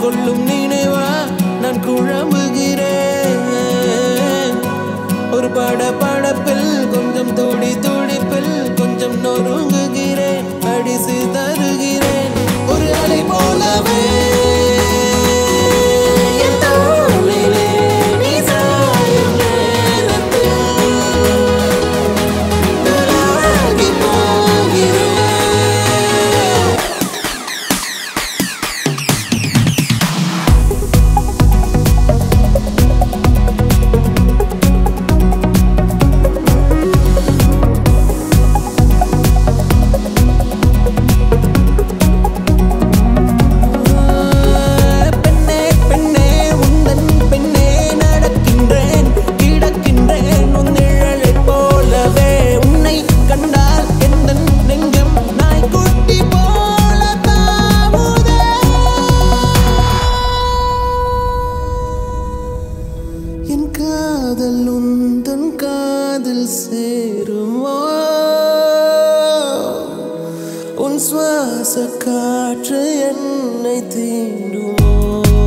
கொள்ளும் நினைவா நான் குழம்புகிறேன் ஒரு பட படப்பில் கொஞ்சம் துடி துடிப்பில் கொஞ்சம் நொறுங்குகிறேன் அடிசு தருகிறேன் ஒரு அலை போலவே என் தோளிலே நீ சாயும் நேரத்தில் தலாகி போகிறேன் பெண்ணே பெண்ணே உந்தன் பெண்ணே நடக்கின்றேன் கிடக்கின்றேன் உன் நிழலைப் போலவே உன்னை கண்டால் எந்தன் நெஞ்சம் நாய்க்குட்டி போல தாவுதே என் காதல் உந்தன் காதில் சேருமோ உன் சுவாச காற்று என்னை தீண்டுமோ